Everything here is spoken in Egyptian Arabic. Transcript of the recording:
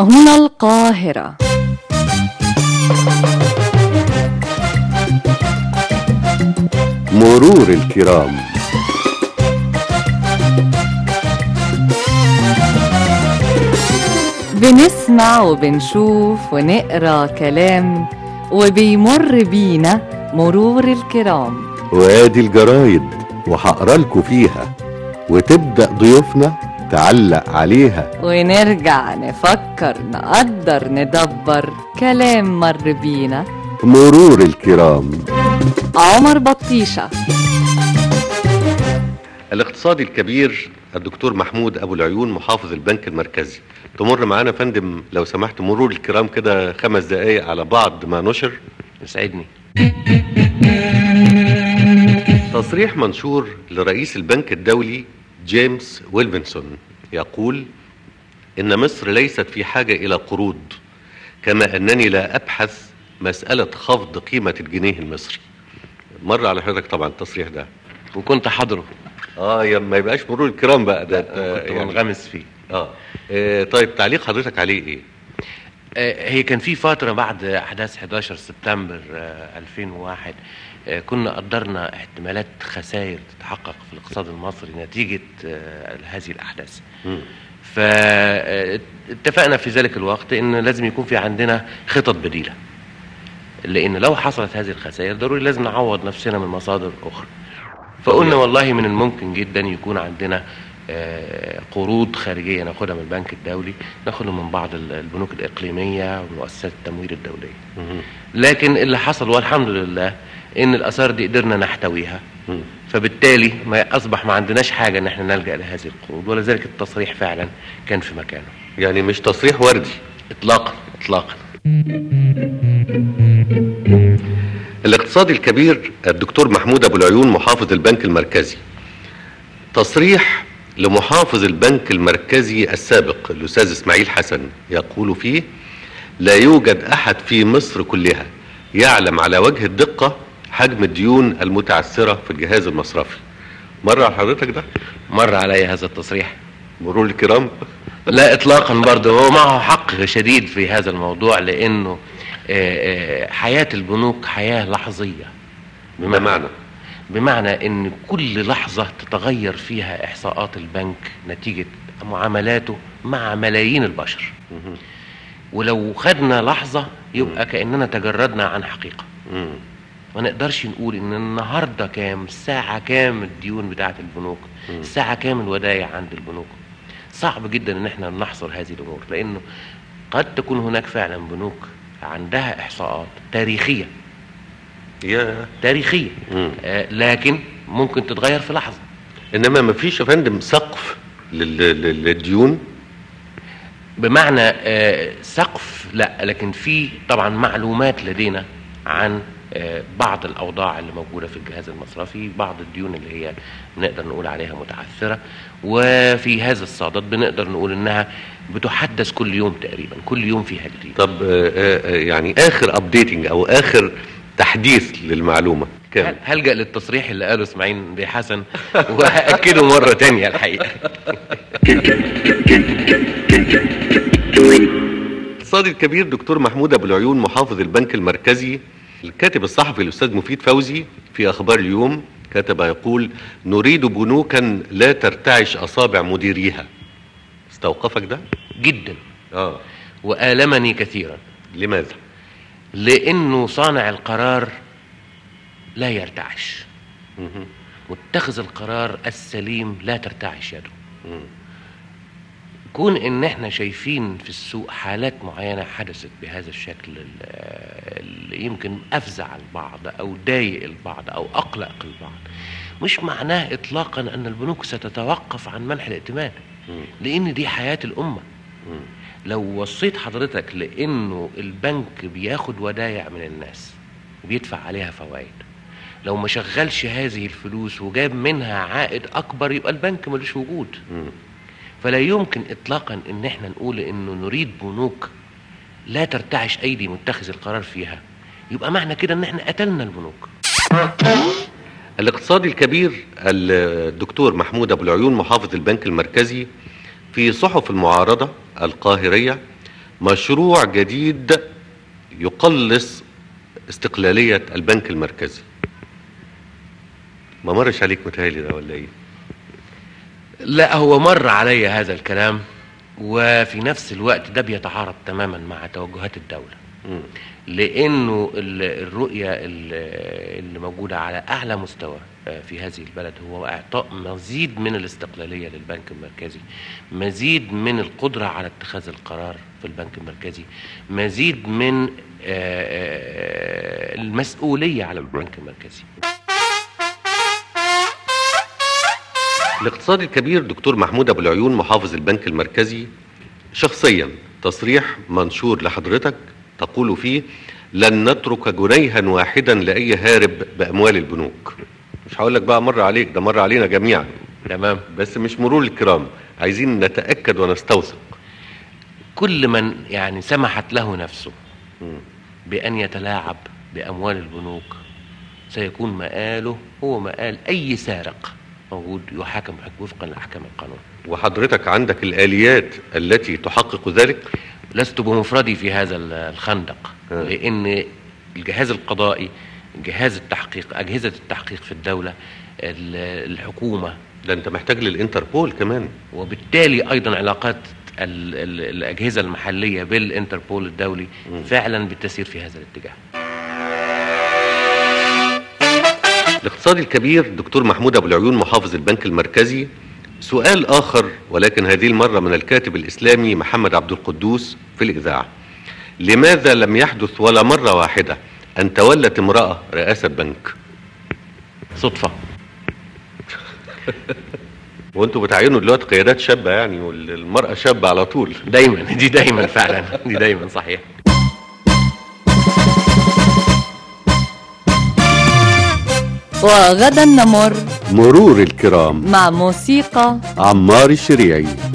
وهنا القاهرة مرور الكرام بنسمع وبنشوف ونقرا كلام وبيمر بينا مرور الكرام وادي الجرايد وهقرا لكم فيها وتبدا ضيوفنا تعلق عليها ونرجع نفكر نقدر ندبر كلام مر بينا مرور الكرام عمر بطيشة الاقتصادي الكبير الدكتور محمود ابو العيون محافظ البنك المركزي تمر معانا فندم لو سمحت مرور الكرام كده خمس دقايق على بعض ما نشر يسعدني تصريح منشور لرئيس البنك الدولي جيمس ويلفنسون يقول إن مصر ليست في حاجة إلى قروض كما أنني لا أبحث مسألة خفض قيمة الجنيه المصري مر على حضرتك طبعا التصريح ده وكنت حاضره اه يا ما يبقاش مرور الكرام بقى ده كنت منغمس فيه آه. اه طيب تعليق حضرتك عليه ايه آه، هي كان في فترة بعد أحداث 11 سبتمبر آه، 2001 آه، كنا قدرنا احتمالات خسائر تتحقق في الاقتصاد المصري نتيجة آه، هذه الأحداث مم. فاتفقنا في ذلك الوقت ان لازم يكون في عندنا خطط بديله لان لو حصلت هذه الخسائر ضروري لازم نعوض نفسنا من مصادر اخرى فقلنا والله من الممكن جدا يكون عندنا آه، قروض خارجيه ناخدها من البنك الدولي ناخدها من بعض ال- البنوك الاقليميه ومؤسسات التمويل الدوليه مم. لكن اللي حصل والحمد لله ان الاثار دي قدرنا نحتويها مم. فبالتالي ما اصبح ما عندناش حاجه ان احنا نلجا لهذه القروض ولذلك التصريح فعلا كان في مكانه يعني مش تصريح وردي اطلاقا اطلاقا الاقتصادي الكبير الدكتور محمود ابو العيون محافظ البنك المركزي تصريح لمحافظ البنك المركزي السابق الاستاذ اسماعيل حسن يقول فيه لا يوجد احد في مصر كلها يعلم على وجه الدقه حجم الديون المتعثره في الجهاز المصرفي مر على حضرتك ده مر علي هذا التصريح مرور الكرام لا اطلاقا برضه هو معه حق شديد في هذا الموضوع لانه آه، آه، حياه البنوك حياه لحظيه بمعنى بمعنى ان كل لحظه تتغير فيها احصاءات البنك نتيجه معاملاته مع ملايين البشر مهم. ولو خدنا لحظه يبقى كاننا تجردنا عن حقيقه مم. ما نقدرش نقول ان النهارده كام الساعه كام الديون بتاعه البنوك مم. الساعه كام الودايع عند البنوك صعب جدا ان احنا نحصر هذه الامور لانه قد تكون هناك فعلا بنوك عندها احصاءات تاريخيه يا تاريخيه مم. آه لكن ممكن تتغير في لحظه انما ما فيش يا فندم سقف لل- لل- للديون بمعنى آه، سقف لا لكن في طبعا معلومات لدينا عن آه، بعض الاوضاع اللي موجوده في الجهاز المصرفي بعض الديون اللي هي نقدر نقول عليها متعثره وفي هذا الصدد بنقدر نقول انها بتحدث كل يوم تقريبا كل يوم فيها جديد طب آه، آه، يعني اخر ابديتنج او اخر تحديث للمعلومه هل- كام هلجا للتصريح اللي قاله اسماعيل بيه حسن وهاكده مره تانية الحقيقه الاقتصادي الكبير دكتور محمود ابو العيون محافظ البنك المركزي الكاتب الصحفي الاستاذ مفيد فوزي في اخبار اليوم كتب يقول نريد بنوكا لا ترتعش اصابع مديريها استوقفك ده جدا اه والمني كثيرا لماذا لانه صانع القرار لا يرتعش مهم. متخذ القرار السليم لا ترتعش يده مم. كون ان احنا شايفين في السوق حالات معينه حدثت بهذا الشكل ال- اللي يمكن افزع البعض او ضايق البعض او اقلق البعض مش معناه اطلاقا ان البنوك ستتوقف عن منح الائتمان مم. لان دي حياه الامه مم. لو وصيت حضرتك لانه البنك بياخد ودايع من الناس وبيدفع عليها فوائد لو ما شغلش هذه الفلوس وجاب منها عائد اكبر يبقى البنك ملوش وجود مم. فلا يمكن اطلاقا ان احنا نقول انه نريد بنوك لا ترتعش ايدي متخذ القرار فيها يبقى معنى كده ان احنا قتلنا البنوك الاقتصادي الكبير الدكتور محمود ابو العيون محافظ البنك المركزي في صحف المعارضه القاهريه مشروع جديد يقلص استقلالية البنك المركزي ما مرش عليك متهيألي ده ولا ايه لا هو مر علي هذا الكلام وفي نفس الوقت ده بيتعارض تماما مع توجهات الدولة مم. لانه ال- الرؤيه ال- اللي موجوده على اعلى مستوى آه، في هذه البلد هو اعطاء مزيد من الاستقلاليه للبنك المركزي مزيد من القدره على اتخاذ القرار في البنك المركزي مزيد من آه، آه، المسؤوليه على البنك المركزي الاقتصادي الكبير دكتور محمود ابو العيون محافظ البنك المركزي شخصيا تصريح منشور لحضرتك تقول فيه لن نترك جنيها واحدا لاي هارب باموال البنوك مش هقول لك بقى مر عليك ده مر علينا جميعا تمام بس مش مرور الكرام عايزين نتاكد ونستوثق كل من يعني سمحت له نفسه مم. بأن يتلاعب بأموال البنوك سيكون مآله هو مآل أي سارق موجود يحاكم وفقا لأحكام القانون وحضرتك عندك الاليات التي تحقق ذلك لست بمفردي في هذا ال- الخندق آه. لأن الجهاز القضائي جهاز التحقيق أجهزة التحقيق في الدولة ال- الحكومة ده انت محتاج للانتربول كمان وبالتالي أيضا علاقات ال- ال- الأجهزة المحلية بالإنتربول الدولي مم. فعلا بتسير في هذا الاتجاه الاقتصادي الكبير دكتور محمود ابو العيون محافظ البنك المركزي سؤال اخر ولكن هذه المره من الكاتب الاسلامي محمد عبد القدوس في الاذاعه لماذا لم يحدث ولا مره واحده ان تولت امراه رئاسه بنك صدفة وانتوا بتعينوا دلوقتي قيادات شابه يعني والمراه شابه على طول دايما دي دايما فعلا دي دايما صحيح وغدا نمر مرور الكرام مع موسيقى عمار الشريعي